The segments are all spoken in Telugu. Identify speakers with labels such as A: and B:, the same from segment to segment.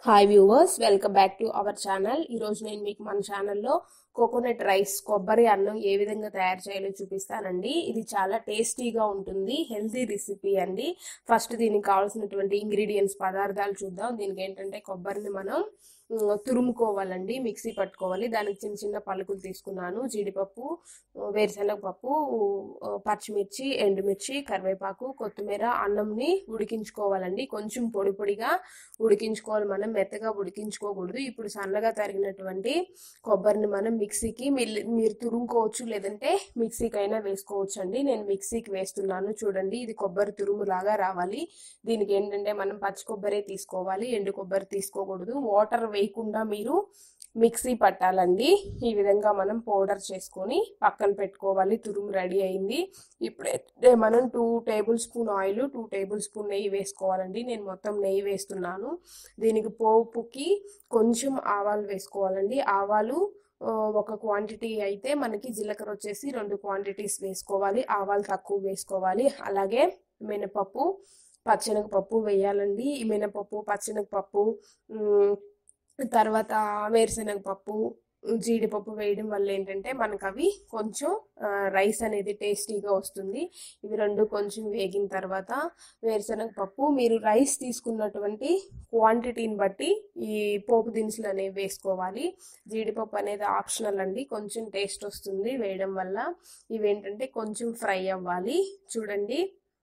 A: hi viewers welcome back to our channel ఈరోజు నేను మీకు మన ఛానల్లో కోకోనట్ రైస్ కొబ్బరి అన్నం ఏ విధంగా తయారు చేయాలో చూపిస్తానండి ఇది చాలా టేస్టీగా ఉంటుంది హెల్తీ రెసిపీ అండి ఫస్ట్ దీనికి కావాల్సినటువంటి ఇంగ్రీడియంట్స్ పదార్థాలు చూద్దాం దీనికి ఏంటంటే కొబ్బరిని మనం ఉమ్, తురుముకోవాలండి మిక్సీ పట్టుకోవాలి దానికి చిన్న చిన్న పలుకులు తీసుకున్నాను జీడిపప్పు వేరుశనగ పప్పు ఆ, పచ్చిమిర్చి ఎండుమిర్చి కరివేపాకు కొత్తిమీర అన్నంని ఉడికించుకోవాలండి కొంచెం పొడి పొడిగా ఉడికించుకోవాలి మనం మెత్తగా ఉడికించుకోకూడదు ఇప్పుడు సన్నగా తరిగినటువంటి కొబ్బరిని మనం మిక్సీకి మిల్- మీరు తురుముకోవచ్చు లేదంటే మిక్సీకి అయినా వేసుకోవచ్చు అండి నేను మిక్సీకి వేస్తున్నాను చూడండి ఇది కొబ్బరి తురుము లాగా రావాలి దీనికి ఏంటంటే మనం పచ్చి కొబ్బరి తీసుకోవాలి ఎండు కొబ్బరి తీసుకోకూడదు వాటర్ వేయకుండా మీరు మిక్సీ పట్టాలండి ఈ విధంగా మనం పౌడర్ చేసుకొని పక్కన పెట్టుకోవాలి తురుము రెడీ అయింది ఇప్పుడైతే మనం two tablespoon oil two tablespoon నెయ్యి వేసుకోవాలండి నేను మొత్తం నెయ్యి వేస్తున్నాను దీనికి పోపుకి కొంచెం ఆవాలు వేసుకోవాలండి ఆవాలు ఆ, ఒక క్వాంటిటీ అయితే మనకి జీలకర్ర వచ్చేసి రెండు క్వాంటిటీస్ వేసుకోవాలి ఆవాలు తక్కువ వేసుకోవాలి అలాగే మినపప్పు పచ్చెనగపప్పు వేయాలండి ఈ మినపప్పు పచ్చెనగపప్పు ఉమ్, తర్వాత వేరుశనగపప్పు జీడిపప్పు వేయడం వల్ల ఏంటంటే మనకు అవి కొంచెం ఆ, రైస్ అనేది టేస్టీగా వస్తుంది ఇవి రెండు కొంచెం వేగిన తర్వాత వేరుశనగపప్పు మీరు రైస్ తీసుకున్నటువంటి క్వాంటిటీని బట్టి ఈ పోపు దినుసులు అనేవి వేసుకోవాలి జీడిపప్పు అనేది ఆప్షనల్ అండి కొంచెం టేస్ట్ వస్తుంది వేయడం వల్ల ఇవి ఏంటంటే కొంచెం ఫ్రై అవ్వాలి చూడండి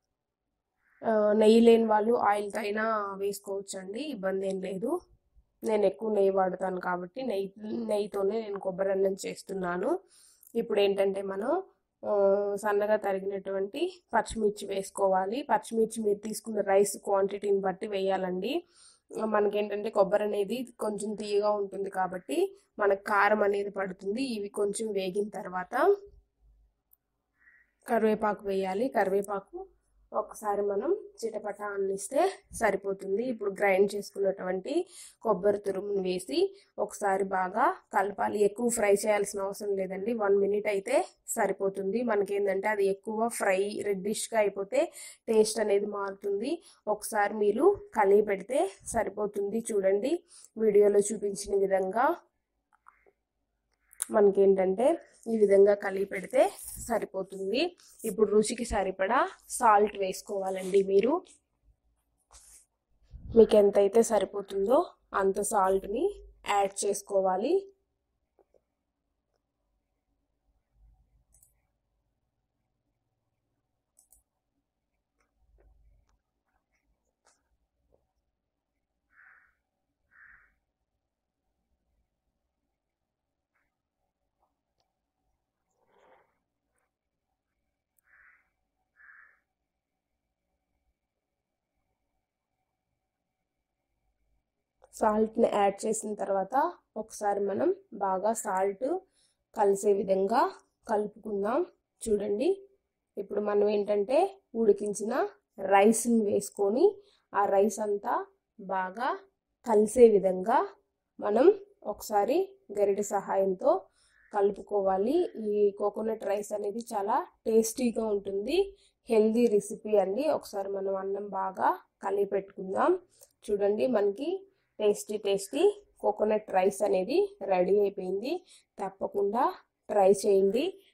A: ఆ, నెయ్యి లేని వాళ్ళు ఆయిల్తో అయినా వేసుకోవచ్చు అండి ఇబ్బంది ఏం లేదు నేను ఎక్కువ నెయ్యి వాడతాను కాబట్టి నెయ్యి నెయ్యితోనే నేను కొబ్బరి అన్నం చేస్తున్నాను ఇప్పుడు ఏంటంటే మనం ఆ, సన్నగా తరిగినటువంటి పచ్చిమిర్చి వేసుకోవాలి పచ్చిమిర్చి మీరు తీసుకున్న రైస్ క్వాంటిటీని బట్టి వేయాలండి మనకేంటంటే కొబ్బరి అనేది కొంచెం తీయగా ఉంటుంది కాబట్టి మనకు కారం అనేది పడుతుంది ఇవి కొంచెం వేగిన తర్వాత కరివేపాకు వేయాలి కరివేపాకు ఒకసారి మనం చిటపట అన్నిస్తే సరిపోతుంది ఇప్పుడు గ్రైండ్ చేసుకున్నటువంటి కొబ్బరి తురుమును వేసి ఒకసారి బాగా కలపాలి ఎక్కువ ఫ్రై చేయాల్సిన అవసరం లేదండి వన్ మినిట్ అయితే సరిపోతుంది మనకేంటంటే అది ఎక్కువ ఫ్రై రెడ్డిష్గా అయిపోతే టేస్ట్ అనేది మారుతుంది ఒకసారి మీరు కలిగి పెడితే సరిపోతుంది చూడండి వీడియోలో చూపించిన విధంగా మనకేంటంటే ఈ విధంగా కలిగి పెడితే సరిపోతుంది ఇప్పుడు రుచికి సరిపడా సాల్ట్ వేసుకోవాలండి మీరు మీకు ఎంతైతే సరిపోతుందో అంత సాల్ట్ని యాడ్ చేసుకోవాలి సాల్ట్ని యాడ్ చేసిన తర్వాత ఒకసారి మనం బాగా సాల్ట్ కలిసే విధంగా కలుపుకుందాం చూడండి ఇప్పుడు మనం ఏంటంటే ఉడికించిన రైస్ని వేసుకొని ఆ రైస్ అంతా బాగా కలిసే విధంగా మనం ఒకసారి గరిటె సహాయంతో కలుపుకోవాలి ఈ కోకోనట్ రైస్ అనేది చాలా టేస్టీగా ఉంటుంది హెల్దీ రెసిపీ అండి ఒకసారి మనం అన్నం బాగా కలిపి పెట్టుకుందాం చూడండి మనకి టేస్టీ టేస్టీ కోకోనట్ రైస్ అనేది రెడీ అయిపోయింది తప్పకుండా ట్రై చేయండి